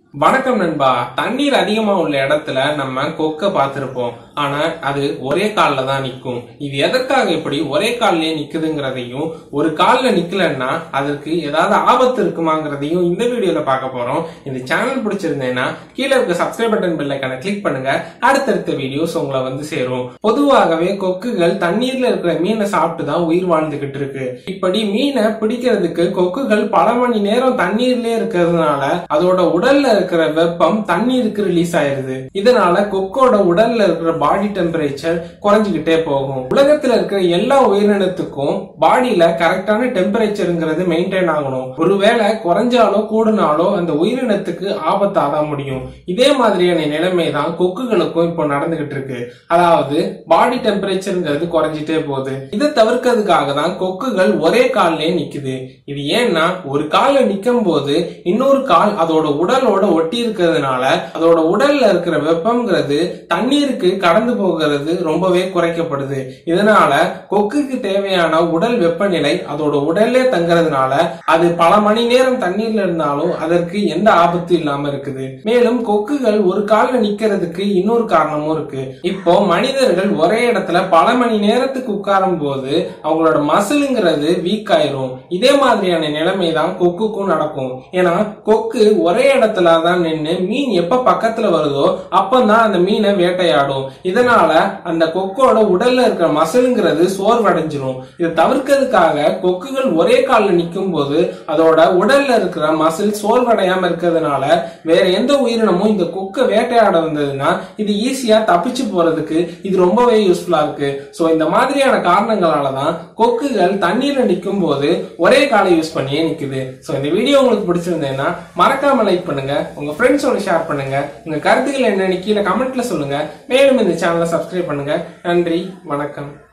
வணக்கம் நண்பா தண்ணீர் அதிகமா உள்ள இடத்துல நம்ம கொக்க பார்த்திருப்போம் ஆனா அது ஒரே கால்ல தான் நிக்கும் இது எதற்காக இப்படி ஒரே கால்லயே நிக்குதுங்கிறதையும் ஒரு கால்ல நிக்கலன்னா அதற்கு ஏதாவது ஆபத்து இருக்குமாங்கிறதையும் இந்த வீடியோல பார்க்க போறோம் இந்த சேனல் பிடிச்சிருந்தேன்னா கீழே இருக்க சப்ஸ்கிரைப் பட்டன் பெல் ஐக்கான கிளிக் பண்ணுங்க அடுத்தடுத்த வீடியோஸ் உங்களை வந்து சேரும் பொதுவாகவே கொக்குகள் தண்ணீர்ல இருக்கிற மீனை சாப்பிட்டு தான் உயிர் வாழ்ந்துகிட்டு இருக்கு இப்படி மீனை பிடிக்கிறதுக்கு கொக்குகள் பல மணி நேரம் தண்ணீர்லயே இருக்கிறதுனால அதோட உடல்ல இருக்கிற வெப்பம் தண்ணீருக்கு ரிலீஸ் ஆயிருது இதனால கொக்கோட உடல்ல இருக்கிற பாடி டெம்பரேச்சர் குறைஞ்சுக்கிட்டே போகும் உலகத்துல இருக்கிற எல்லா உயிரினத்துக்கும் பாடியில கரெக்டான டெம்பரேச்சருங்கிறது மெயின்டைன் ஆகணும் ஒருவேளை குறைஞ்சாலோ கூடுனாலோ அந்த உயிரினத்துக்கு ஆபத்தாதான் முடியும் இதே மாதிரியான நிலைமை தான் கொக்குகளுக்கும் இப்போ நடந்துகிட்டு இருக்கு அதாவது பாடி டெம்பரேச்சருங்கிறது குறைஞ்சிட்டே போகுது இதை தவிர்க்கிறதுக்காக தான் கொக்குகள் ஒரே கால்லயே நிக்குது இது ஏன்னா ஒரு கால்ல நிக்கும் போது இன்னொரு கால் அதோட உடலோட ஒட்டி இருக்கிறதுனால அதோட உடல்ல இருக்கிற வெப்பம்ங்கிறது தண்ணீருக்கு கடந்து போகிறது ரொம்பவே குறைக்கப்படுது இதனால கொக்குக்கு தேவையான உடல் வெப்பநிலை அதோட உடல்லே தங்குறதுனால அது பல மணி நேரம் தண்ணீர்ல இருந்தாலும் அதற்கு எந்த ஆபத்து இல்லாம இருக்குது மேலும் கொக்குகள் ஒரு கால்ல நிக்கிறதுக்கு இன்னொரு காரணமும் இருக்கு இப்போ மனிதர்கள் ஒரே இடத்துல பல மணி நேரத்துக்கு உட்காரும் போது அவங்களோட மசிலுங்கிறது வீக் ஆயிரும் இதே மாதிரியான நிலைமை தான் கொக்குக்கும் நடக்கும் ஏன்னா கொக்கு ஒரே இடத்துல தான் நின்று மீன் எப்ப பக்கத்துல வருதோ அப்பதான் அந்த மீனை வேட்டையாடும் இதனால அந்த கொக்கோட உடல்ல இருக்கிற மசிலுங்கிறது சோர்வடைஞ்சிரும் இதை தவிர்க்கிறதுக்காக கொக்குகள் ஒரே காலில் நிற்கும் போது அதோட உடல்ல இருக்கிற மசில் சோர்வடையாம இருக்கிறதுனால வேற எந்த உயிரினமும் இந்த கொக்கை வேட்டையாட வந்ததுன்னா இது ஈஸியா தப்பிச்சு போறதுக்கு இது ரொம்பவே யூஸ்ஃபுல்லா இருக்கு சோ இந்த மாதிரியான காரணங்களால தான் கொக்குகள் தண்ணீர்ல நிற்கும் போது ஒரே காலை யூஸ் பண்ணியே நிக்குது சோ இந்த வீடியோ உங்களுக்கு பிடிச்சிருந்தேன்னா மறக்காம லைக் பண்ணுங்க உங்க ஃப்ரெண்ட்ஸோட ஷேர் பண்ணுங்க உங்க கருத்துக்கள் என்னன்னு கீழே கமெண்ட்ல சொல்லுங்க மேலும் இந்த சேனலை சப்ஸ்கிரைப் பண்ணுங்க நன்றி வணக்கம்